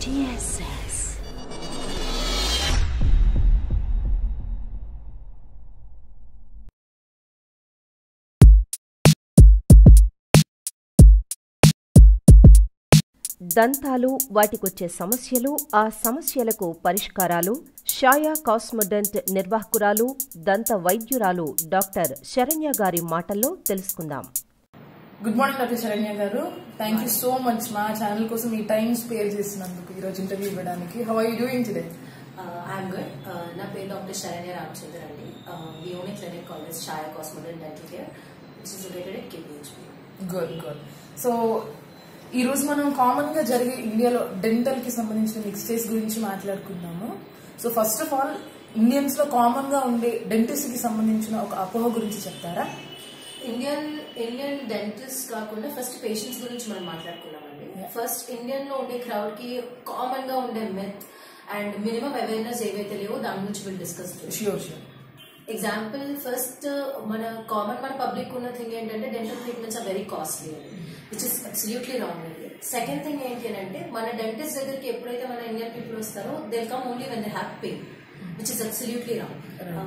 TSS. దంతాలు వాటికొచ్చే సమస్యలు ఆ సమస్యలకు పరిష్కారాలు షాయా కాస్మోడెంట్ నిర్వాహకురాలు దంత వైద్యురాలు డాక్టర్ శరణ్య గారి మాటల్లో తెలుసుకుందాం good morning doctor Saranya garu thank you so much మా ఛానల్ కోసం ఈ టైం స్పేర్ చేసినందుకు ఈ రోజు ఇంటర్వ్యూ ఇవ్వడానికి how are you doing today I'm good నా పేరు డాక్టర్ శరణ్య రామచంద్ర అండి the only clinic college Chaya Cosmodent dental care which is located at KPHB good good so ఈ రోజు మనం కామన్ గా జరిగే ఇండియాలో డెంటల్ కి సంబంధించిన మిక్స్టేస్ గురించి మాట్లాడుకుందాము so first of all Indians లో కామన్ గా ఉండే డెంటిస్ట్ కి సంబంధించిన ఒక అపోహ గురించి చెప్తారా ఇండియన్ ఇండియన్ డెంటిస్ట్ కాకుండా ఫస్ట్ పేషెంట్స్ గురించి మనం మాట్లాడుకున్నామండి ఫస్ట్ ఇండియన్ లో ఉండే క్రౌడ్ కి కామన్ గా ఉండే మెత్ అండ్ మినిమం అవేర్నెస్ ఏవైతే లేవో దాని గురించి will discuss sure sure example first మన కామన్ మన పబ్లిక్ ఉన్న థింగ్ ఏంటంటే dental treatments are very costly which is absolutely wrong అండి సెకండ్ థింగ్ ఏంటి అని అంటే మన డెంటిస్ట్ దగ్గరికి ఎప్పుడైతే మన ఇండియన్ పీపుల్ వస్తారో they come only when they have pain which is absolutely wrong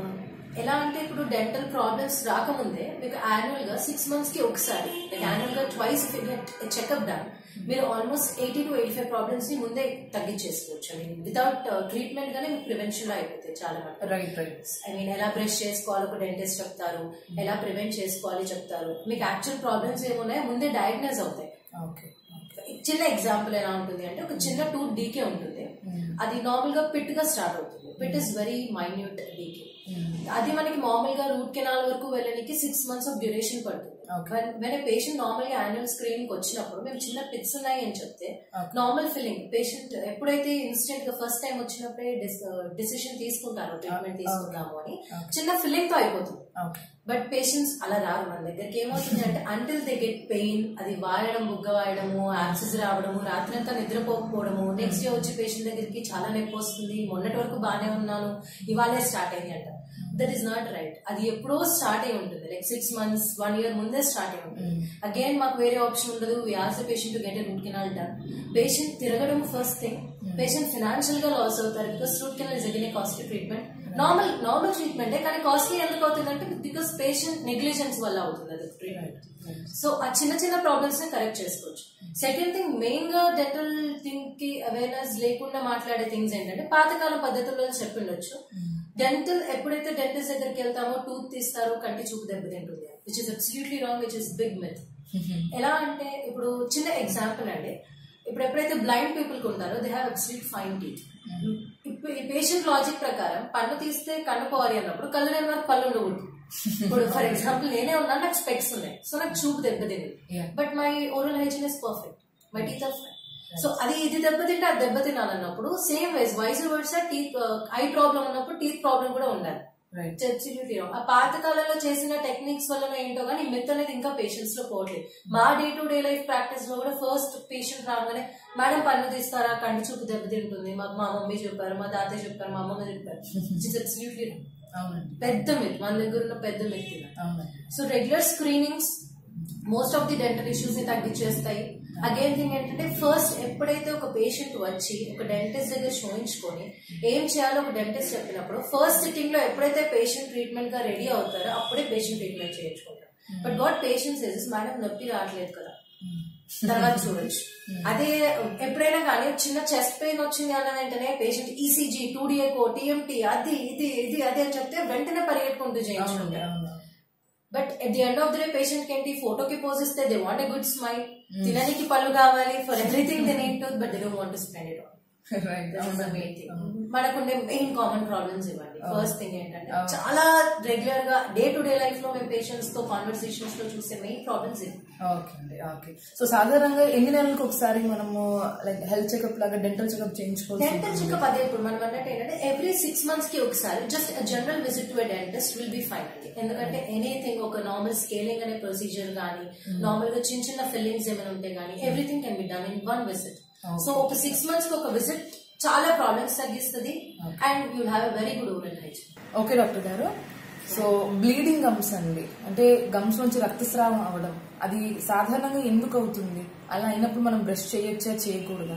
ఎలా అంటే ఇప్పుడు డెంటల్ ప్రాబ్లమ్స్ రాకముందే మీకు యాన్యువల్ గా సిక్స్ మంత్స్ కి ఒకసారి యాన్యువల్ గా ట్వైస్ చెకప్ డన్ మీరు almost eighty to eighty five problems ని ముందే తగ్గించేసుకోవచ్చు ఐ మీన్ వితౌట్ ట్రీట్మెంట్ గానే మీకు ప్రివెన్షన్ లో అయిపోతాయి చాలా మటుకు రైట్ రైట్ ఐ మీన్ ఎలా బ్రష్ చేసుకోవాలి ఒక డెంటిస్ట్ చెప్తారు ఎలా ప్రివెంట్ చేసుకోవాలి చెప్తారు మీకు యాక్చువల్ ప్రాబ్లమ్స్ ఏమున్నాయో ముందే డయాగ్నైజ్ అవుతాయి ఓకే చిన్న ఎగ్జాంపుల్ ఎలా ఉంటుంది అంటే ఒక చిన్న టూత్ డీకే ఉంటుంది అది నార్మల్ గా పిట్ గా స్టార్ట్ అవుతుంది pit is very minute decay అది మనకి మామూల్ గా రూట్ కెనాల్ వరకు వెళ్ళడానికి సిక్స్ మంత్స్ ఆఫ్ డ్యూరేషన్ పడుతుంది Okay. వెన్ పేషెంట్ నార్మల్ గా యాన్యువల్ స్క్రీనింగ్ వచ్చినప్పుడు మేము చిన్న పిట్స్ ఉన్నాయి అని చెప్తే నార్మల్ ఫీలింగ్ పేషెంట్ ఎప్పుడైతే ఇన్స్టెంట్ గా ఫస్ట్ టైం వచ్చినప్పుడే డిసిషన్ తీసుకుంటారు ట్రీట్మెంట్ తీసుకుందాము అని చిన్న ఫీలింగ్ తో అయిపోతుంది ఓకే బట్ పేషెంట్స్ అలా రారు మన దగ్గరికి ఏమవుతుంది అంటే అంటిల్ దే గెట్ పెయిన్ అది వాయడం బుగ్గ వాయడము యాక్సెస్ రావడము రాత్రంతా నిద్రపోకపోవడము నెక్స్ట్ డే వచ్చి పేషెంట్ దగ్గరికి చాలా నొప్పి వస్తుంది మొన్నటి వరకు బాగానే ఉన్నాను ఇవాళే స్టార్ట్ అయింది అంట దట్ ఈస్ నాట్ రైట్ అది ఎప్పుడో స్టార్ట్ అయి ఉంటుంది like six months one year ముందే స్టార్ట్ అయి ఉంటుంది అగైన్ మాకు వేరే ఆప్షన్ ఉండదు we ask patient to get a root canal done patient తిరగడం ఫస్ట్ థింగ్ పేషెంట్ ఫినాన్షియల్ గా లాస్ అవుతారు because root canal is again costly treatment normal normal treatment కానీ కాస్ట్లీ ఎందుకు అవుతుందంటే బికాస్ పేషెంట్ నెగ్లిజెన్స్ వల్ల అవుతుంది అది ట్రీట్మెంట్ సో ఆ చిన్న చిన్న ప్రాబ్లమ్స్ ని కరెక్ట్ చేసుకోవచ్చు సెకండ్ థింగ్ మెయిన్ గా డెంటల్ థింగ్ కి అవేర్నెస్ లేకుండా మాట్లాడే థింగ్స్ ఏంటంటే పాతకాలం పద్ధతుల్లో చెప్పిండొచ్చు డెంటల్ ఎప్పుడైతే డెంటిస్ట్ దగ్గరికి వెళ్తామో టూత్ తీస్తారో కంటి చూపు దెబ్బతింటుంది which is absolutely wrong which is big myth ఎలా అంటే ఇప్పుడు చిన్న ఎగ్జాంపుల్ అండి ఇప్పుడు ఎప్పుడైతే బ్లైండ్ పీపుల్ ఉంటారో they have absolute fine teeth ఇప్పుడు ఈ పేషెంట్ లాజిక్ ప్రకారం పన్ను తీస్తే కన్ను పోవాలి అన్నప్పుడు కళ్ళు లేని వారికి పళ్ళు ఉండకూడదు ఇప్పుడు ఫర్ ఎగ్జాంపుల్ నేనే ఉన్నాను నాకు స్పెక్స్ ఉన్నాయి సో నాకు చూపు దెబ్బతింది Yeah. But my oral hygiene is perfect my teeth are fine so అది ఇది దెబ్బతింటే అది దెబ్బతినాలన్నప్పుడు same wise wise words teeth eye problem ఉన్నప్పుడు టీత్ ప్రాబ్లం కూడా ఉండాలి రైట్ Absolutely wrong. ఆ పాత కాలంలో చేసిన టెక్నిక్స్ వల్ల ఏంటో కానీ మిత్ అనేది ఇంకా పేషెంట్స్ లో పోవట్లేదు మా day to day life practice లో కూడా ఫస్ట్ పేషెంట్ రాగానే మేడం పన్ను తీస్తారా కంటి చూపు దెబ్బతింటుంది మాకు మా మమ్మీ చెప్పారు మా తాతయ్య చెప్పారు మా అమ్మమ్మ చెప్పారు అబ్సల్యూట్లీ అవునండి పెద్ద మిత్ మన దగ్గర ఉన్న పెద్ద మిత్ ఇది. అవునండి so regular screenings most of the dental issues ని తగ్గించేస్తాయి అగైన్ థింగ్ ఏంటంటే ఫస్ట్ ఎప్పుడైతే ఒక పేషెంట్ వచ్చి ఒక డెంటిస్ట్ దగ్గర చూపించుకొని ఏం చేయాలో ఒక డెంటిస్ట్ చెప్పినప్పుడు ఫస్ట్ సిట్టింగ్ లో ఎప్పుడైతే పేషెంట్ ట్రీట్మెంట్ గా రెడీ అవుతారో అప్పుడే పేషెంట్ ట్రీట్మెంట్ చేయించుకుంటారు but what patients is madam నొప్పి రావట్లేదు కదా తర్వాత చూడొచ్చు అదే ఎప్పుడైనా కానీ చిన్న చెస్ట్ పెయిన్ వచ్చింది అన్న వెంటనే patient ECG two D echo TMT అది ఇది ఇది అది అని చెప్తే వెంటనే పరిగెట్టుకుంటూ అవునండి చేయించుకుంటారు అవును but at the end of the day patient కి ఏంటి ఫోటోకి పోజ్ ఇస్తే they want a good smile తినడానికి పళ్ళు కావాలి for everything they need to but they don't want to spend it right main thing మనకుండే మెయిన్ కామన్ ప్రాబ్లమ్స్ ఇవ్వండి first thing ఏంటంటే చాలా రెగ్యులర్ గా డే టు డే లైఫ్ లో మేము పేషెంట్స్ తో కాన్వర్సేషన్స్ లో చూసే మెయిన్ ప్రాబ్లమ్స్ ఇవి ఓకే అండి ఓకే సో సాధారణంగా ఎన్ని నెలలకు ఒకసారి మనము లైక్ హెల్త్ చెకప్ లాగా డెంటల్ చెకప్ చేయించుకోవచ్చు డెంటల్ చెకప్ అదే ఇప్పుడు మనం అన్నట్టు ఏంటంటే ఎవ్రీ సిక్స్ మంత్స్ కి ఒకసారి just general visit to dentist will be fine అండి ఎందుకంటే ఎనీథింగ్ ఒక నార్మల్ స్కేలింగ్ అనే ప్రొసీజర్ కానీ నార్మల్ గా చిన్న చిన్న ఫిల్లింగ్స్ ఏమైనా ఉంటాయి కానీ everything can be done in one visit so ఒక సిక్స్ మంత్స్ కి ఒక విజిట్ చాలా ప్రాబ్లమ్స్ తగ్గిస్తుంది and you have a very good oral hygiene okay doctor గారు సో బ్లీడింగ్ గమ్స్ అండి అంటే గమ్స్ నుంచి రక్తస్రావం అవడం అది సాధారణంగా ఎందుకు అవుతుంది అలా అయినప్పుడు మనం బ్రష్ చేయొచ్చా చేయకూడదా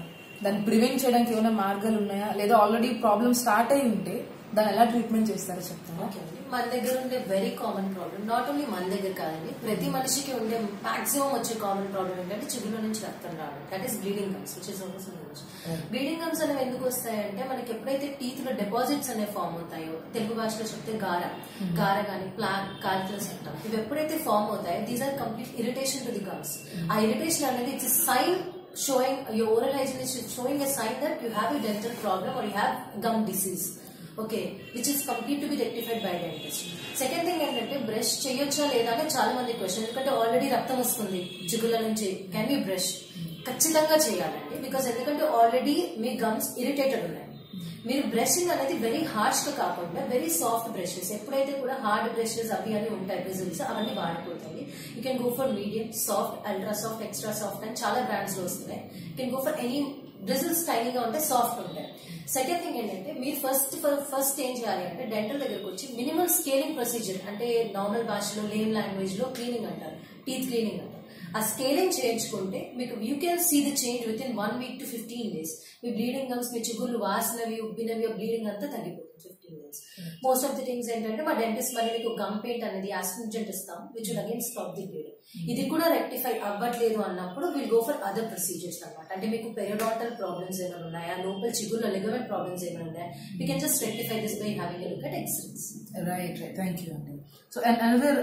దాన్ని ప్రివెంట్ చేయడానికి ఏమైనా మార్గాలు ఉన్నాయా లేదా ఆల్రెడీ ప్రాబ్లమ్ స్టార్ట్ అయి ఉంటే దాన్ని ఎలా ట్రీట్మెంట్ చేస్తారో చెప్తారా ఓకే అండి మన దగ్గర ఉండే very common problem not only మన దగ్గర కాదండి ప్రతి మనిషికి ఉండే మాక్సిమం వచ్చే కామన్ ప్రాబ్లం ఏంటంటే చిగుల నుంచి రక్తం రావడం that is bleeding gums which is bleeding gums అనేవి ఎందుకు వస్తాయంటే మనకి ఎప్పుడైతే టీత్ లో డిపాజిట్స్ అనేవి ఫామ్ అవుతాయో తెలుగు భాషలో చెప్తే గార గార కానీ ప్లాక్ కాల్కులస్ అంటాం ఇవి ఎప్పుడైతే ఫామ్ అవుతాయో these are complete irritation to the gums ఆ ఇరిటేషన్ అనేది it's sign showing your oral hygiene is showing a sign that you have a dental problem or you have gum disease okay which is complete to be rectified by dentist second thing ఏంటంటే brush చేయొచ్చా లేదా అని చాలా మంది question ఎందుకంటే already రక్తం వస్తుంది చిగుళ్ళ నుంచి కెన్ యూ బ్రష్ ఖచ్చితంగా చేయాలండి బికాస్ ఎందుకంటే ఆల్రెడీ మీ గమ్స్ ఇరిటేటెడ్ ఉన్నాయి మీరు బ్రషింగ్ అనేది వెరీ హార్ష్ గా కాకుండా వెరీ సాఫ్ట్ బ్రషెస్ ఎప్పుడైతే కూడా హార్డ్ బ్రషెస్ అవి అని ఉంటాయి బ్రిజిల్స్ అవన్నీ వాడిపోతాయి you can go for medium soft ultra soft extra soft అని చాలా బ్రాండ్స్ లో వస్తున్నాయి you can go for any bristles టైనీగా ఉంటాయి సాఫ్ట్ ఉంటాయి సెకండ్ థింగ్ ఏంటంటే మీరు ఫస్ట్ ఫస్ట్ ఏం చేయాలి అంటే డెంటల్ దగ్గరకు వచ్చి మినిమం స్కేలింగ్ ప్రొసీజర్ అంటే నార్మల్ భాషలో లేమ్ లాంగ్వేజ్ లో క్లీనింగ్ అంటారు టీత్ క్లీనింగ్ అంటారు ఆ స్కేలింగ్ చేయించుకుంటే మీకు you can see the change within one week to fifteen days మీ బ్లీడింగ్ గమ్స్ మీ చిగుర్లు వాసినవి ఉబ్బినవి బ్లీడింగ్ అంతా తగ్గిపోతుంది fifteen days most of the things ఏంటంటే మా డెంటిస్ట్ మళ్ళీ మీకు గమ్ పెయింట్ అనేది ఆస్పింజెంట్ ఇస్తాం which will again stop the bleeding ఇది కూడా రెక్టిఫై అవ్వట్లేదు అన్నప్పుడు will go for other procedures అనమాట అంటే మీకు పెరిడాంటల్ ప్రాబ్లమ్స్ ఏమైనా ఉన్నాయా లోపల చిగుర్ల లిగమెంట్ ప్రాబ్లమ్స్ ఏమైనా ఉన్నాయా you can just rectify this by having look at x-rays right right thank you అండి సో అండ్ అనదర్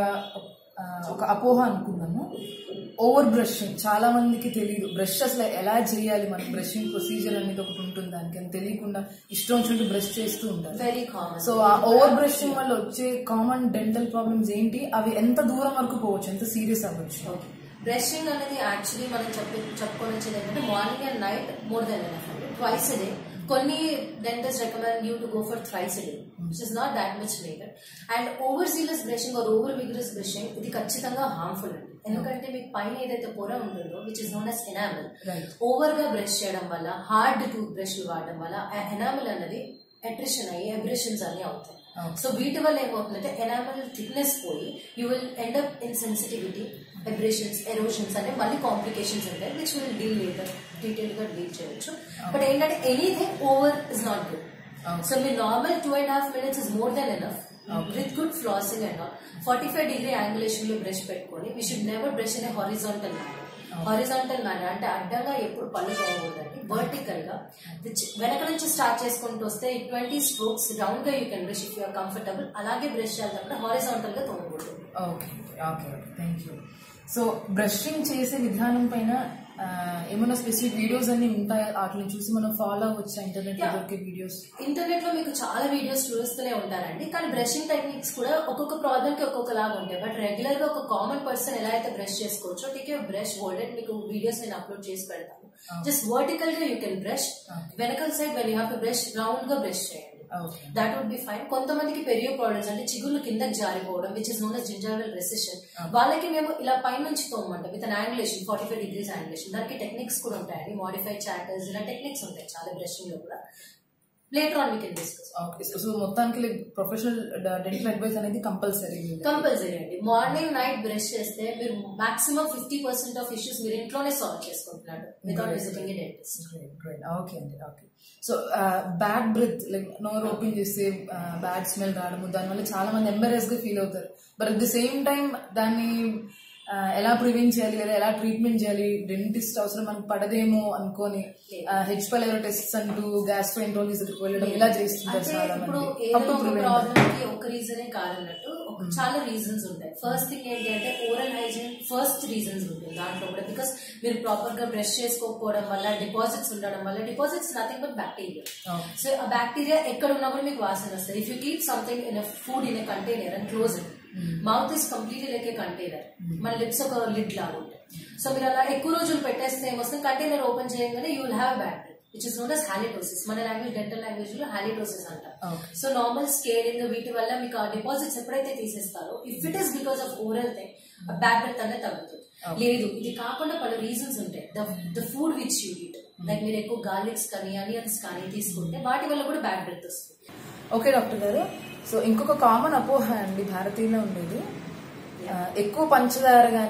ఒక అపోహ అనుకున్నాను ఓవర్ బ్రషింగ్ చాలా మందికి తెలియదు బ్రష్ అసలు ఎలా చేయాలి మనకి బ్రషింగ్ ప్రొసీజర్ అనేది ఒకటి ఉంటుంది దానికి అని తెలియకుండా ఇష్టం వచ్చినట్టు బ్రష్ చేస్తూ ఉంటారు వెరీ కామన్ సో ఆ ఓవర్ బ్రషింగ్ వల్ల వచ్చే కామన్ డెంటల్ ప్రాబ్లమ్స్ ఏంటి అవి ఎంత దూరం వరకు పోవచ్చు ఎంత సీరియస్ అవ్వచ్చు బ్రషింగ్ అనేది యాక్చువల్లీ మనం చెప్పి చెప్పుకొని వచ్చేది ఏంటంటే morning and night more than enough అండి ట్వైస్ డే కొన్ని dentist recommend you to go for thrice day which is not that much maker and over serious brushing or over vigorous brushing ఇది ఖచ్చితంగా harmful అండి ఎందుకంటే మీకు పైన ఏదైతే పొర ఉంటుందో which is known as enamel Right. Over గా బ్రష్ చేయడం వల్ల హార్డ్ టూత్ బ్రష్ వాడడం వల్ల ఆ ఎనామల్ అనేది అట్రిషన్ అయ్యి అబ్రిషన్స్ అన్ని అవుతాయి సో వీటి వల్ల ఏమవుతుందంటే ఎనామల్ థిక్నెస్ పోయి you will end up in sensitivity abrasions erosions అనే మళ్ళీ కాంప్లికేషన్స్ ఉంటాయి which will deal later detail గా డీల్ చేయొచ్చు బట్ ఏంటంటే anything over is not good so మీ normal two and half minutes is more than enough with good flossing and all forty five degree angulation లో brush పెట్టుకొని we should never brush in horizontal manner horizontal manner అంటే అడ్డంగా ఎప్పుడు పళ్ళు తోమకూడదండి vertical గా the ch- వెనక నుంచి start చేసుకుంటూ వస్తే ట్వంటీ స్ట్రోక్స్ రౌండ్ గా you can brush if you're comfortable అలాగే బ్రష్ చేయాలి హారిజాంటల్ గా తోమకూడదు okay okay thank you so brushing చేసే విధానం పైన ఆ, ఏమైనా స్పెసిఫిక్ వీడియోస్ అన్ని ఉంటాయా వాటిని చూసి మనం ఫాలో అవ్వచ్చా ఇంటర్నెట్ లో Yeah. దొరికే వీడియోస్ ఇంటర్నెట్ లో మీకు చాలా వీడియోస్ చూస్తూనే ఉంటారండి కానీ బ్రషింగ్ టెక్నిక్స్ కూడా ఒక్కొక్క ప్రాబ్లమ్ కి ఒక్కొక్క లాగా ఉంటాయి బట్ రెగ్యులర్ గా ఒక కామన్ పర్సన్ ఎలా అయితే బ్రష్ చేసుకోవచ్చో టేక్ బ్రష్ హోల్డెడ్ మీకు వీడియోస్ నేను అప్లోడ్ చేసి పెడతాను జస్ట్ వర్టికల్ గా యూ కెన్ బ్రష్ వెనకల్ side when you have to brush round గా బ్రష్ చేయండి okay that would be fine కొంతమందికి పెరిగే ప్రాబ్లమ్స్ అంటే చిగుళ్ళు కిందకి జారిపోవడం which is known as gingival recession వాళ్ళకి మేము ఇలా పై నుంచి తోమంటాం with angulation forty five degrees angulation దానికి టెక్నిక్స్ కూడా ఉంటాయండి మోడిఫైడ్ చాటర్స్ ఇలా టెక్నిక్స్ ఉంటాయి చాలా బ్రషింగ్ లో కూడా later on we can discuss okay so మొత్తానికి ప్రొఫెషనల్ డెంటల్ అడ్వైస్ అనేది కంపల్సరీ కంపల్సరీ అండి మార్నింగ్ నైట్ బ్రష్ చేస్తే మీరు maximum fifty percent of issues మీరు ఇంట్లోనే సాల్వ్ చేసుకుంటున్నారు వితౌట్ విజిటింగ్ డెంటిస్ట్ ఓకే అండి okay so bad breath like నోర్ ఓపెన్ చేస్తే బ్యాడ్ స్మెల్ రావడము దానివల్ల చాలా మంది ఎంబరెస్ గా ఫీల్ అవుతారు but at the same time దాన్ని ఆ, ఎలా ప్రివెంట్ చేయాలి లేదా ఎలా ట్రీట్మెంట్ చేయాలి డెంటిస్ట్ అవసరం మనకు పడదేమో అనుకొని హెచ్ పైలర్ టెస్ట్ అంటూ గ్యాస్ట్రోఎంట్రాలజిస్ట్ దగ్గరికి వెళ్ళడం ఇలా చేస్తుంటారు అంటే చాలా ఇప్పుడు మంది ఏదైనా అప్పుడు ఒక prevent. ప్రాబ్లమ్ కి ఒక రీజనే కాదన్నట్టు ఒక చాలా రీజన్స్ ఉంటాయి ఫస్ట్ థింగ్ ఏంటి అంటే ఓరల్ హైజీన్ ఫస్ట్ రీజన్స్ ఉంటుంది దాంట్లో కూడా బికాస్ మీరు ప్రాపర్ గా బ్రష్ చేసుకోకపోవడం వల్ల డిపాజిట్స్ ఉండడం వల్ల deposits nothing but bacteria Okay. So ఆ బ్యాక్టీరియా ఎక్కడ ఉన్నా కూడా మీకు వాసన వస్తుంది if you keep something in food in container and close it mouth is completely like a container మన లిప్స్ ఒక లిడ్ లాగా ఉంటాయి సో మీరు అలా ఎక్కువ రోజులు పెట్టేస్తే ఏమొస్తుంది కంటైనర్ ఓపెన్ చేయగానే you will have bacteria which is known as halitosis మన లాంగ్వేజ్ డెంటల్ లాంగ్వేజ్ లో హాలిటోసిస్ అంటారు Okay. సో నార్మల్ స్కేలింగ్ వీటి వల్ల మీకు ఆ డిపాజిట్స్ ఎప్పుడైతే తీసేస్తారో if it is because of oral thing back breath అనేది తగ్గుతుంది లేదు ఇది కాకుండా పలు రీజన్స్ ఉంటాయి the the food which you eat like మీరు ఎక్కువ గార్లిక్స్ కానీ అనియన్స్ కానీ తీసుకుంటే వాటి వల్ల కూడా బ్యాక్ బ్రెత్ వస్తుంది ఓకే డాక్టర్ గారు సో ఇంకొక కామన్ అపోహ అండి భారతీయులో ఉండేది ఆ, ఎక్కువ పంచదార కానీ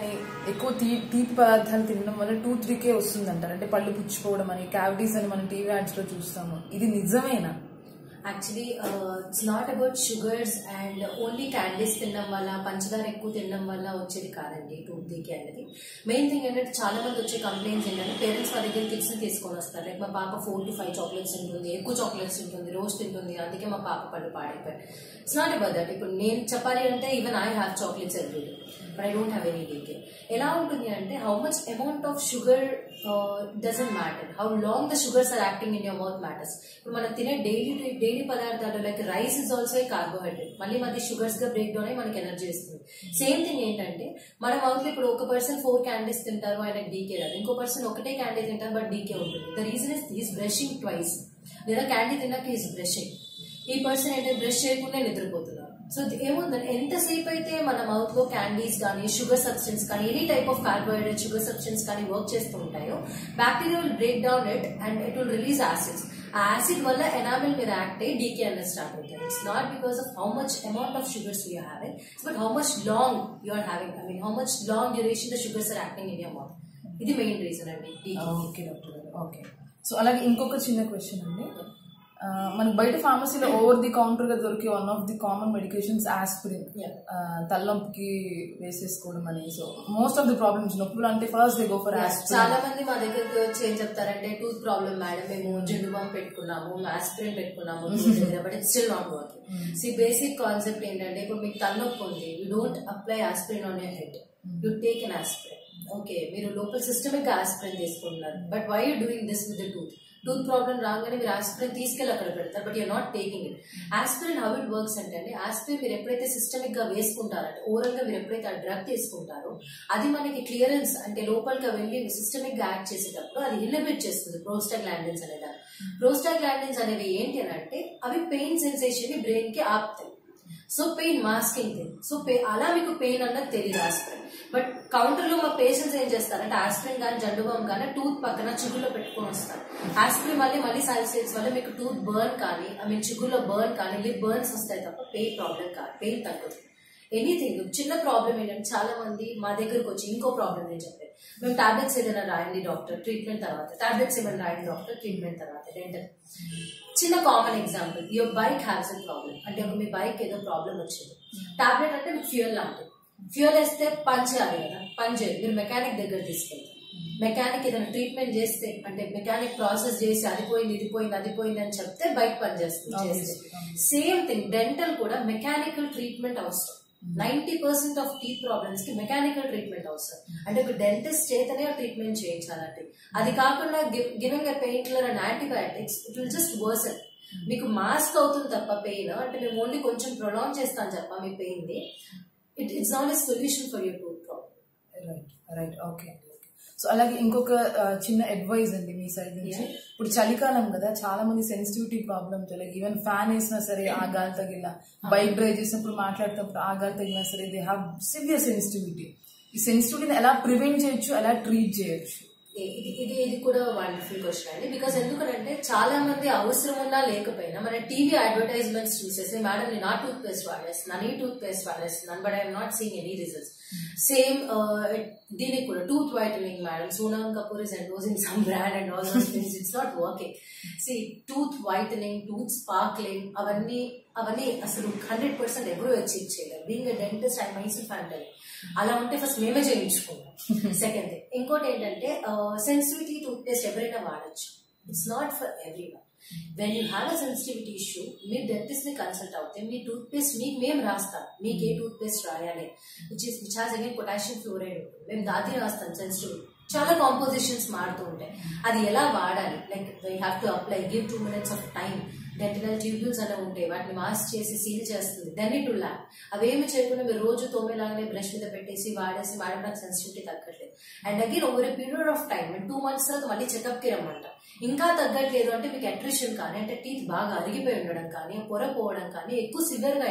ఎక్కువ తీ తీపి పదార్థాలు తినడం వల్ల టూ త్రీకే వస్తుంది అంటారు అంటే పళ్ళు పుచ్చిపోవడం అని క్యావిటీస్ అని మనం టీవీ యాడ్స్ లో చూస్తాము ఇది నిజమేనా actually it's not about sugars and only candies తినడం వల్ల పంచదార ఎక్కువ తినడం వల్ల వచ్చేది కాదండి టూత్ డీకే అనేది మెయిన్ థింగ్ ఏంటంటే చాలా మంది వచ్చే కంప్లైంట్స్ ఏంటంటే పేరెంట్స్ మా దగ్గర కిడ్స్ తీసుకొని వస్తారు లైక్ మా పాప ఫోర్ టు ఫైవ్ చాక్లెట్స్ తింటుంది ఎక్కువ చాక్లెట్స్ తింటుంది రోజు తింటుంది అందుకే మా పాప పళ్ళు పాడైపోయాయి ఇట్స్ నాట్ అబౌట్ దట్ ఇప్పుడు నేను చెప్పాలి అంటే even I have chocolates every day but I don't have any decay ఎలా ఉంటుంది అంటే how much amount of sugar doesn't matter how long the sugars are acting in your mouth matters ఇప్పుడు మనం తినే డైలీ డైలీ పదార్థాలు like rice is also a carbohydrate మళ్ళీ మధ్య sugars గా బ్రేక్ డౌన్ అయ్యి మనకి ఎనర్జీ ఇస్తుంది సేమ్ థింగ్ ఏంటంటే మన మౌత్ లో ఇప్పుడు ఒక పర్సన్ ఫోర్ క్యాండీస్ తింటారు ఆయన డీకే రాదు ఇంకో పర్సన్ ఒకటే క్యాండీ తింటారు బట్ డీకే ఉంటుంది the reason is he's brushing twice లేదా క్యాండీ తిన్నాక హీస్ బ్రషింగ్ ఈ పర్సన్ ఏంటంటే బ్రష్ చేయకుండా నిద్రపోతున్నారు సో ఏముందంటే ఎంతసేపు అయితే మన మౌత్ లో క్యాండీస్ కానీ షుగర్ సబ్స్టెన్స్ కానీ any type of carbohydrate sugar substance కానీ వర్క్ చేస్తూ ఉంటాయో bacteria will break down it and it will release acids ఆ యాసిడ్ వల్ల ఎనామిల్ మీద యాక్ట్ అయ్యి డీకే అనేది స్టార్ట్ అవుతుంది it's not because of how much amount of sugars you having but how much long you are having I mean how much long duration the sugars are acting in your mouth ఇది main reason అండి decay okay doctor గారు okay so అలాగే ఇంకొక చిన్న question అండి ఆ, మనకి బయట ఫార్మసీలో ఓవర్ ది కౌంటర్ గా దొరికే one of the common medications aspirin Yeah. తలనొప్పికి వేసేసుకోవడం అని so most of the problems నొప్పులు అంటే first they go for aspirin చాలా మంది మా దగ్గరికి వచ్చి ఏం చెప్తారంటే టూత్ ప్రాబ్లమ్ మేడం మేము జెండు బామ్ పెట్టుకున్నాము ఆస్పిరిన్ పెట్టుకున్నాము but it still not working see basic concept ఏంటంటే ఇప్పుడు మీకు తలనొప్పి ఉంది you don't apply aspirin on your head you take an aspirin okay మీరు లోపల సిస్టమిక్ ఆస్పిరిన్ తీసుకుంటున్నారు but why you doing this with the tooth tooth problem రాగానే మీరు ఆస్పిరిన్ తీసుకెళ్ళి అక్కడ పెడతారు but you're not taking it aspirin how it works అంటే అండి ఆస్పిరిన్ మీరు ఎప్పుడైతే సిస్టమిక్ గా వేసుకుంటారంటే ఓరల్ గా మీరు ఎప్పుడైతే ఆ డ్రగ్ తీసుకుంటారో అది మనకి క్లియరెన్స్ అంటే లోపలికి వెళ్ళి సిస్టమిక్ గా యాక్ట్ చేసేటప్పుడు అది ఇన్హిబిట్ చేస్తుంది ప్రోస్టాగ్లాండిన్స్ అనేది ప్రోస్టాగ్లాండిన్స్ అనేవి ఏంటి అని అంటే అవి పెయిన్ సెన్సేషన్ ని బ్రెయిన్ కి ఆపుతాయి so pain masking thing so పే అలా మీకు పెయిన్ అన్నది తెలియదు ఆస్పిరిన్ బట్ కౌంటర్ లో మా పేషెంట్స్ ఏం చేస్తారంటే ఆస్పిరిన్ కానీ జండుబామ్ కానీ టూత్ పక్కన చిగుల్లో పెట్టుకొని వస్తారు ఆస్పిరిన్ మళ్ళీ మళ్ళీ సైడ్ వల్ల మీకు టూత్ బర్న్ కానీ ఐ మీన్ చిగుల్లో బర్న్ కానీ లిప్ బర్న్స్ వస్తాయి తప్ప పెయిన్ ప్రాబ్లం కాదు పెయిన్ తగ్గదు ఎనీథింగ్ చిన్న ప్రాబ్లం ఏంటంటే చాలా మంది మా దగ్గరకు వచ్చి ఇంకో ప్రాబ్లం నేను చెప్పాను మేము టాబ్లెట్స్ ఏదైనా రాయండి డాక్టర్ ట్రీట్మెంట్ తర్వాత టాబ్లెట్స్ ఏమైనా రాయండి డాక్టర్ ట్రీట్మెంట్ తర్వాత డెంటల్ చిన్న common example your bike has a problem అంటే ఒక మీ బైక్ ఏదో ప్రాబ్లం వచ్చింది టాబ్లెట్ అంటే మీకు ఫ్యూయల్ లాంటిది ఫ్యూయల్ వేస్తే పని చేయాలి కదా పని చేయాలి మీరు మెకానిక్ దగ్గర తీసుకెళ్తారు మెకానిక్ ఏదైనా ట్రీట్మెంట్ చేస్తే అంటే మెకానిక్ ప్రాసెస్ చేసి అది పోయింది ఇది పోయింది అది పోయింది అని చెప్తే బైక్ పని చేస్తుంది చేస్తే సేమ్ థింగ్ డెంటల్ కూడా మెకానికల్ ట్రీట్మెంట్ అవసరం ninety percent of teeth problems కి మెకానికల్ ట్రీట్మెంట్ అవసరం అంటే ఒక డెంటిస్ట్ చేతనే ట్రీట్మెంట్ చేయించాలంటే అది కాకుండా giving a pain killer and antibiotics it will just worsen మీకు మాస్క్ అవుతుంది తప్ప పెయిన్ అంటే మేము ఓన్లీ కొంచెం ప్రొలాంగ్ చేస్తాం తప్ప మీ పెయిన్ ని it it's not a solution for your tooth problem right right okay so అలాగే ఇంకొక ఆ, చిన్న అడ్వైజ్ అండి మీ సైడ్ నుంచి ఇప్పుడు చలికాలం కదా చాలా మంది sensitivity problem like even fan వేసినా సరే ఆ గాలి తగిలినా బైక్ డ్రైవ్ చేసినప్పుడు మాట్లాడుతున్నప్పుడు ఆ గాలి తగిలినా సరే దే హ్యావ్ సివియర్ సెన్సిటివిటీ ఈ సెన్సిటివిటీని ఎలా ప్రివెంట్ చేయొచ్చు ఎలా ట్రీట్ చేయొచ్చు ఇది ఇది ఇది కూడా వండర్ఫుల్ క్వశ్చన్ అండి బికాస్ ఎందుకంటే చాలా మంది అవసరం ఉన్నా లేకపోయినా మన టీవీ అడ్వర్టైజ్మెంట్స్ చూసేసి మేడం నేను ఆ టూత్ పేస్ట్ వాడేస్తున్నాను ఈ టూత్ పేస్ట్ వాడేస్తున్నాను but I'm not seeing any results same దీనికి కూడా tooth whitening madam Sonam Kapoor is endorsing some brand and all those things it's not working see tooth whitening tooth sparkling అవన్నీ అవన్నీ అసలు హండ్రెడ్ పర్సెంట్ ఎవరు achieve చేయలేరు being dentist and Mysore family అలా ఉంటే first మేమే చేయించుకుంటాం సెకండ్ థింగ్ ఇంకోటి ఏంటంటే సెన్సిటివిటీ టూత్ పేస్ట్ ఎవరైనా వాడచ్చు it's not for everyone when you have a sensitivity issue మీరు డెంటిస్ట్ ని కన్సల్ట్ అవుతే మీ టూత్ పేస్ట్ మీకు మేము రాస్తాం మీకు ఏ టూత్ పేస్ట్ రాయాలి which is which has again potassium fluoride ఉంటుంది మేము దాది రాస్తాం సెన్సిటివిటీ చాలా కాంపోజిషన్స్ మారుతూ ఉంటాయి అది ఎలా వాడాలి like we have to apply give two minutes of time dental tubules అనేవి ఉంటాయి వాటిని మాస్ చేసి సీల్ చేస్తుంది దెన్ ఇట్ ల్యాబ్ అవేమి చేయకుండా మీరు రోజు తోమేలాగానే బ్రష్ మీద పెట్టేసి వాడేసి మేడం నాకు సెన్సిటివిటీ తగ్గట్లేదు and again over a period of time two months తర్వాత మళ్ళీ చెకప్ కి రమ్మంట ఇంకా తగ్గట్లేదు అంటే మీకు అట్రిషన్ కానీ అంటే టీత్ బాగా అరిగిపోయి ఉండడం కానీ పొర పోవడం కానీ ఎక్కువ సివియర్ గా అయి ఉంటుంది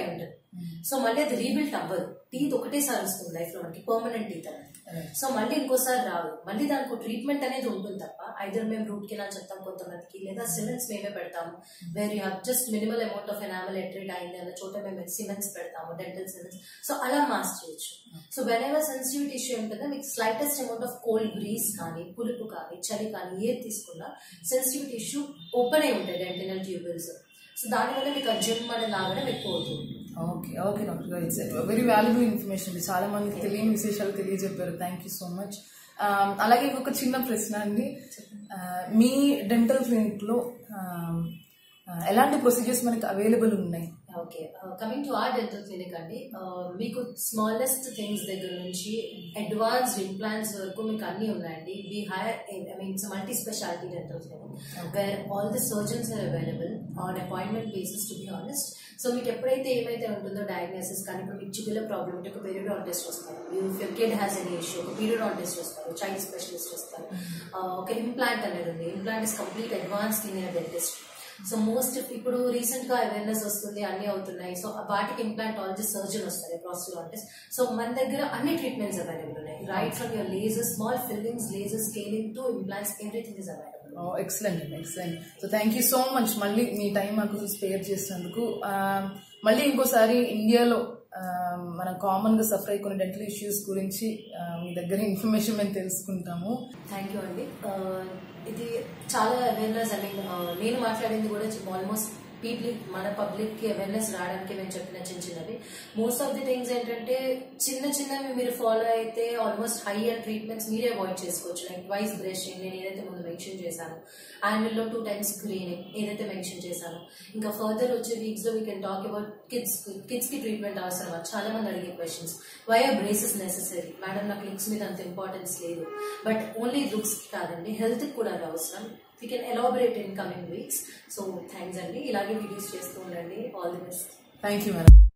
సో మళ్ళీ అది రీబిల్ట్ అవ్వదు టీత్ ఒకటేసారి వస్తుంది లైఫ్ లో మనకి పర్మనెంట్ టీత్ అనేది సో మళ్ళీ ఇంకోసారి రాదు మళ్ళీ దానికి ట్రీట్మెంట్ అనేది ఉంటుంది తప్ప ఐదర్ మేము రూట్ కెనాల్ చెప్తాం కొంతమందికి లేదా సిమెంట్స్ మేమే పెడతాము where you have just minimal amount of enamel ఎట్రీట్ అయింది అన్న చోట మేము సిమెంట్స్ పెడతాము డెంటల్ సిమెంట్స్ సో అలా మాస్ చేయొచ్చు so whenever sensitivity issue ఉంటుందో మీకు స్లైటెస్ట్ అమౌంట్ ఆఫ్ కోల్డ్ గ్రీస్ కానీ పులుపు కానీ చలి కానీ ఏది తీసుకున్నా సెన్సిటివిటీ ఇష్యూ ఓపెన్ అయి ఉంటాయి డెంటినల్ ట్యూబుల్స్ సో దానివల్ల మీకు ఆ జిమ్ అనే లాగడం ఎక్కువ అవుతుంది ఓకే ఓకే డాక్టర్ గారు ఇట్స్ వెరీ వాల్యుబుల్ ఇన్ఫర్మేషన్ ఇది చాలా మందికి తెలియని విశేషాలు తెలియజెప్పారు థ్యాంక్ యూ సో మచ్ అలాగే ఇంకొక చిన్న ప్రశ్న అండి Uh, మీ డెంటల్ క్లినిక్ లో um, uh, ఎలాంటి ప్రొసీజర్స్ మనకి అవైలబుల్ ఉన్నాయి okay coming to our dental clinic అండి uh, మీకు స్మాలెస్ట్ థింగ్స్ దగ్గర నుంచి అడ్వాన్స్డ్ ఇంప్లాంట్స్ వరకు మీకు అన్ని ఉన్నాయండి we hire I mean multi speciality dental clinic where all the surgeons are available on appointment basis to be honest so మీకు ఎప్పుడైతే ఏమైతే ఉంటుందో డయాగ్నోసిస్ కానీ ఇప్పుడు మీకు చిగుల ప్రాబ్లమ్ ఉంటే ఒక పీరియడ్ టెస్ట్ వస్తారు your kid has any issue ఒక పీరియడ్ టెస్ట్ వస్తారు చైల్డ్ స్పెషలిస్ట్ వస్తారు Uh, ఒక ఇంప్లాంట్ అనేది ఉంది implant is complete advance thing in dentist so most ఇప్పుడు రీసెంట్ గా అవేర్నెస్ వస్తుంది అన్ని అవుతున్నాయి సో వాటికి ఇంప్లాంటాలజిస్ట్ సర్జన్ వస్తారు ప్రాస్టోలాజిస్ట్ సో మన దగ్గర అన్ని ట్రీట్మెంట్స్ అవైలబుల్ ఉన్నాయి right from your laser small fillings laser scaling to implants everything is available excellent అండి excellent so thank you so much మళ్ళీ మీ టైం మాకు స్పేర్ చేసినందుకు Um, మళ్ళీ ఇంకోసారి ఇండియాలో um, మనం కామన్ గా సఫర్ అయ్యే కొన్ని డెంటల్ ఇష్యూస్ గురించి uh, మీ దగ్గర ఇన్ఫర్మేషన్ మేము తెలుసుకుంటాము థ్యాంక్ యూ అండి ఆ, ఇది చాలా అవేర్నెస్ ఐ మీన్ నేను మాట్లాడింది కూడా ఆల్మోస్ట్ పీపుల్ మన పబ్లిక్ కి అవేర్నెస్ రావడానికి మేము చెప్పిన చిన్న చిన్నవి మోస్ట్ ఆఫ్ ది థింగ్స్ ఏంటంటే చిన్న చిన్నవి మీరు ఫాలో అయితే ఆల్మోస్ట్ హై అండ్ ట్రీట్మెంట్స్ మీరే అవాయిడ్ చేసుకోవచ్చు లైక్ వైస్ బ్రషింగ్ నేను ఏదైతే ముందు మెన్షన్ చేశాను యాన్యువల్లో టూ టైమ్స్ స్క్రీనింగ్ ఏదైతే మెన్షన్ చేశాను ఇంకా ఫర్దర్ వచ్చే వీక్స్ లో we can talk about kids kids కి ట్రీట్మెంట్ అవసరమా చాలా మంది అడిగే questions why are braces necessary madam నాకు లుక్స్ మీద అంత ఇంపార్టెన్స్ లేదు బట్ ఓన్లీ లుక్స్ కాదండి హెల్త్ కూడా అది అవసరం we can elaborate in coming weeks so thanks అండి ఇలాగే వీడియోస్ చేస్తూ ఉండండి all the best thank you madam